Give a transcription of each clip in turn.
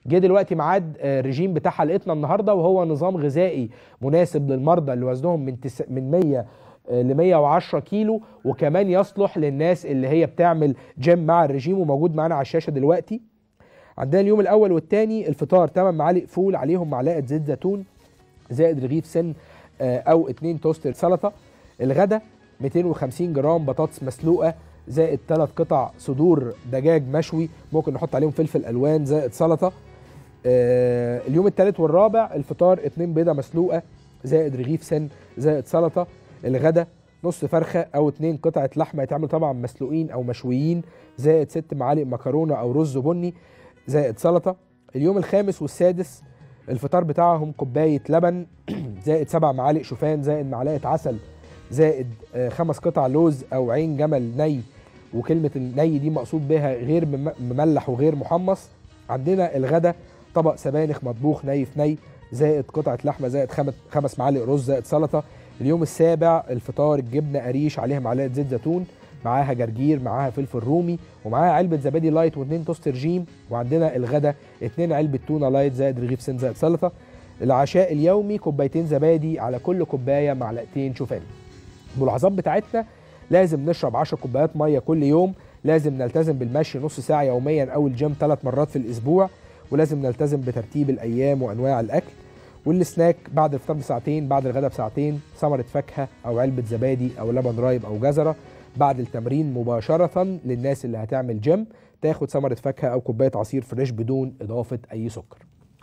جه دلوقتي ميعاد آه، الرجيم بتاع حلقتنا النهارده وهو نظام غذائي مناسب للمرضى اللي وزنهم من تس... من 100 ل 110 كيلو وكمان يصلح للناس اللي هي بتعمل جيم مع الرجيم وموجود معانا على الشاشه دلوقتي عندنا اليوم الاول والثاني الفطار 8 معالق فول عليهم معلقه زيت زيتون زائد رغيف سن آه، او 2 توست سلطه الغدا 250 جرام بطاطس مسلوقه زائد 3 قطع صدور دجاج مشوي ممكن نحط عليهم فلفل الوان زائد سلطه آه، اليوم الثالث والرابع الفطار 2 بيضه مسلوقه زائد رغيف سن زائد سلطه الغدا نص فرخه او 2 قطعه لحمه يتعمل طبعا مسلوقين او مشويين زائد 6 معالق مكرونه او رز بني زائد سلطه اليوم الخامس والسادس الفطار بتاعهم كوبايه لبن زائد 7 معالق شوفان زائد معلقه عسل زائد آه، خمس قطع لوز او عين جمل ني وكلمه الني دي مقصود بها غير مم- مملح وغير محمص عندنا الغدا طبق سبانخ مطبوخ ني في ني زائد قطعه لحمه زائد خمس خمس معالق رز زائد سلطه اليوم السابع الفطار الجبنه قريش عليها معلقه زيت زيتون معاها جرجير معاها فلفل رومي ومعاها علبه زبادي لايت واثنين توست رجيم وعندنا الغدا اثنين علبه تونه لايت زائد رغيف سن زائد سلطه العشاء اليومي كوبايتين زبادي على كل كوبايه معلقتين شوفان الملاحظات بتاعتنا لازم نشرب 10 كوبايات ميه كل يوم لازم نلتزم بالمشي نص ساعه يوميا او الجيم ثلاث مرات في الاسبوع ولازم نلتزم بترتيب الايام وانواع الاكل والسناك بعد الفطار بساعتين بعد الغداء بساعتين ثمره فاكهه او علبه زبادي او لبن رايب او جزره بعد التمرين مباشره للناس اللي هتعمل جيم تاخد ثمره فاكهه او كوبايه عصير فريش بدون اضافه اي سكر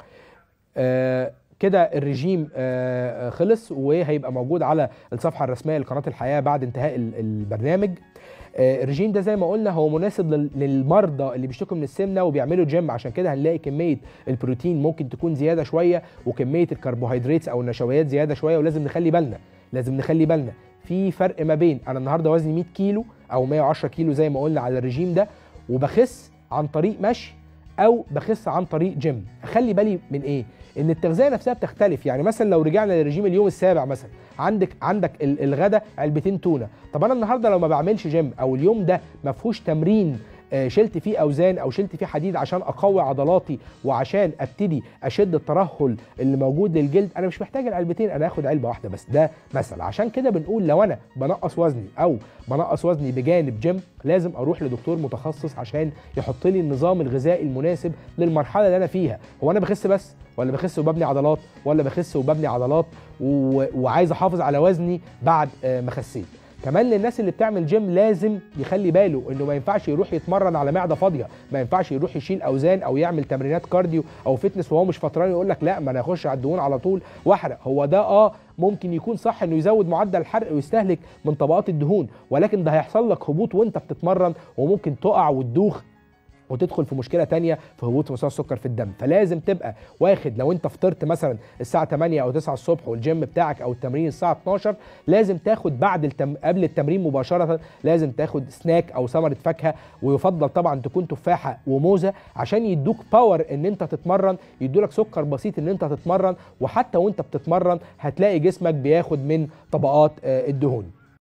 آه كده الرجيم آه آه، خلص وهيبقى موجود على الصفحه الرسميه لقناه الحياه بعد انتهاء ال- البرنامج آه، الرجيم ده زي ما قلنا هو مناسب لل- للمرضى اللي بيشتكوا من السمنه وبيعملوا جيم عشان كده هنلاقي كميه البروتين ممكن تكون زياده شويه وكميه الكربوهيدرات او النشويات زياده شويه ولازم نخلي بالنا لازم نخلي بالنا في فرق ما بين انا النهارده وزني 100 كيلو او 110 كيلو زي ما قلنا على الرجيم ده وبخس عن طريق مشي او بخس عن طريق جيم اخلي بالي من ايه ان التغذيه نفسها بتختلف يعني مثلا لو رجعنا للرجيم اليوم السابع مثلا عندك عندك ال- الغدا علبتين تونه طب انا النهارده لو ما بعملش جيم او اليوم ده ما فيهوش تمرين آه، شلت فيه اوزان او شلت فيه حديد عشان اقوي عضلاتي وعشان ابتدي اشد الترهل اللي موجود للجلد انا مش محتاج العلبتين انا هاخد علبه واحده بس ده مثل عشان كده بنقول لو انا بنقص وزني او بنقص وزني بجانب جيم لازم اروح لدكتور متخصص عشان يحط لي النظام الغذائي المناسب للمرحله اللي انا فيها هو انا بخس بس ولا بخس وببني عضلات ولا بخس وببني عضلات و... وعايز احافظ على وزني بعد آه، ما خسيت كمان للناس اللي بتعمل جيم لازم يخلي باله انه ما ينفعش يروح يتمرن على معده فاضيه ما ينفعش يروح يشيل اوزان او يعمل تمرينات كارديو او فتنس وهو مش فطران يقول لك لا ما انا اخش على الدهون على طول واحرق هو ده اه ممكن يكون صح انه يزود معدل الحرق ويستهلك من طبقات الدهون ولكن ده هيحصل لك هبوط وانت بتتمرن وممكن تقع وتدوخ وتدخل في مشكله تانية في هبوط مستوى السكر في الدم فلازم تبقى واخد لو انت فطرت مثلا الساعه 8 او 9 الصبح والجيم بتاعك او التمرين الساعه 12 لازم تاخد بعد التم... قبل التمرين مباشره لازم تاخد سناك او ثمره فاكهه ويفضل طبعا تكون تفاحه وموزه عشان يدوك باور ان انت تتمرن يدولك سكر بسيط ان انت تتمرن وحتى وانت بتتمرن هتلاقي جسمك بياخد من طبقات آه، الدهون